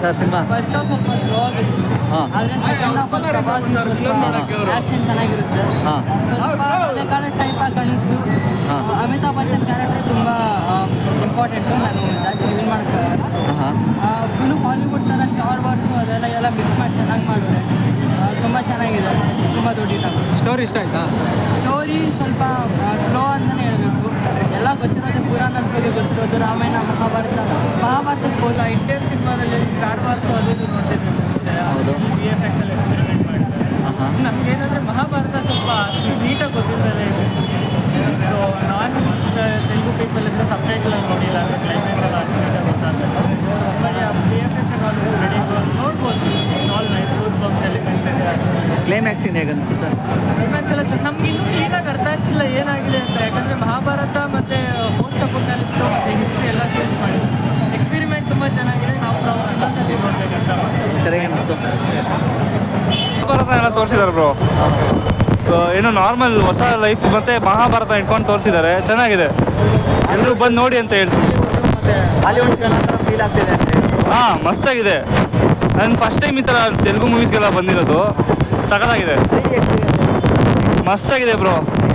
Sir ಸಿನಿಮಾ first half ಸ್ವಲ್ಪ slow ಆಗಿತ್ತು ಹಾ. ಆದರೆ ಸೆಕೆಂಡ್ ಹಾಫ್ ಪ್ರಭಾಸ್ ಸ್ವಲ್ಪ ಆ್ಯಕ್ಷನ್ ಚೆನ್ನಾಗಿರುತ್ತೆ ಹಾ. ಸ್ವಲ್ಪ ಹಳೆಕಾಲ ಟೈಪ್ ಆಗಿ ಕಾಣಿಸ್ತು ಹಾ. ಆ, ಅಮಿತಾಬ್ ಬಚ್ಚನ್ ಕ್ಯಾರೆಕ್ಟರ್ ತುಂಬ ಇಂಪಾರ್ಟೆಂಟು ನಾನು ಜಾಸ್ತಿ ರಿವೀಲ್ ಮಾಡೋಕ್ಕಾಗಲ್ಲ ಹಾಂ ಫುಲ್ಲು ಬಾಲಿವುಡ್ ಥರ ಸ್ಟಾರ್ ವಾರ್ಸು ಅದೆಲ್ಲ ಎಲ್ಲ ಮಿಕ್ಸ್ ಮಾಡಿ ಚೆನ್ನಾಗಿ ಮಾಡಿದ್ರೆ ತುಂಬ ಚೆನ್ನಾಗಿದೆ ತುಂಬ ದೊಡ್ಡ ಇಷ್ಟ ಸ್ಟೋರಿ ಇಷ್ಟ ಆಯ್ತಾ ಸ್ಟೋರಿ ಸ್ವಲ್ಪ ಸ್ಲೋ ಅಂತಲೇ ಹೇಳಬೇಕು ಎಲ್ಲ ಗೊತ್ತಿರೋದು ಪುರಾಣದ ಬಗ್ಗೆ ಗೊತ್ತಿರೋದು ರಾಮಾಯಣ ಮಹಾಭಾರತ ಮಹಾಭಾರತದ ಕೋಶ ಇಂಡಿಯನ್ ಸಿನಿಮಾದಲ್ಲಿ ಸ್ಟಾರ್ ವಾರ್ಸ್ ಅದು ಇದು ನೋಡ್ತಿರ್ತೀವಿ ಹೌದು. ವಿ ಎಫ್ ಎಕ್ಸ್ ಅಲ್ಲಿ ಎಕ್ಸ್ಪೆರಿಮೆಂಟ್ ಮಾಡಿದ್ದಾರೆ ಹಾಂ ನಮಗೇನಂದರೆ ಮಹಾಭಾರತ ಸ್ವಲ್ಪ ನೀಟಾಗಿ ಗೊತ್ತಿರ್ತದೆ ಸೊ ನಾನ್ ತೆಲುಗು ಪೀಪಲ್ ಇದ್ರೆ ಸಬ್ಟೈಟಲಲ್ಲಿ ನೋಡಿಲ್ಲ ಅಂದರೆ ಕ್ಲೈಮೇಟ್ ಎಲ್ಲ ಅಷ್ಟು ನೀಟಾಗಿ ಗೊತ್ತಾಗುತ್ತೆ but V F X already ನೋಡ್ಬೋದು all nice goose bumps elements ಇದೆ ಕ್ಲೈಮ್ಯಾಕ್ಸ್ ಸೀನ್ ಹೇಗೆ ಅನಿಸ್ತು ಸರ್ ಕ್ಲೈಮ್ಯಾಕ್ಸ್ ಎಲ್ಲ ಚೆನ್ನ ನಮ್ಗೆ ಇನ್ನೂ ಕ್ಲೀನಾಗಿ ಅರ್ಥ ಆಗ್ತಿಲ್ಲ ಏನಾಗಿದೆ ಅಂತ ಯಾಕಂದರೆ ಮಹಾಭಾರತ ಮತ್ತು ಪೋಸ್ಟ್ ಅಪೋಕ್ಯಾಲಿಪ್ಸ್ ಮತ್ತು ಹಿಸ್ಟ್ರಿ ಎಲ್ಲ ಚೇಂಜ್ ಮಾಡಿ ಎಕ್ಸ್ಪೆರಿಮೆಂಟ್ ತುಂಬ ಚೆನ್ನಾಗಿದೆ ನಾವು ಪ್ರವಾಸದಲ್ಲಿ ನೋಡ್ಬೇಕಂತ ಸರ್ ಹೇಗೆ ಅನಿಸ್ತು ಮಹಾಭಾರತ ಎಲ್ಲ ತೋರಿಸಿದ್ದಾರೆ ಬ್ರೋ ಏನು ನಾರ್ಮಲ್ ಹೊಸ ಲೈಫ್ ಮತ್ತೆ ಮಹಾಭಾರತ ಇಟ್ಕೊಂಡು ತೋರಿಸಿದ್ದಾರೆ ಚೆನ್ನಾಗಿದೆ ಎಲ್ಲರೂ ಬಂದು ನೋಡಿ ಅಂತ ಹೇಳ್ತೀನಿ ಹಾಲಿವುಡ್ ಫೀಲ್ ಆಗ್ತಿದೆ ಅಂತ ಹಾಂ ಮಸ್ತಾಗಿದೆ ನಾನು ಫಸ್ಟ್ ಟೈಮ್ ಈ ಥರ ತೆಲುಗು ಮೂವೀಸ್ಗೆಲ್ಲ ಬಂದಿರೋದು ಸಖತ್ತಾಗಿದೆ ಮಸ್ತಾಗಿದೆ ಬ್ರೋ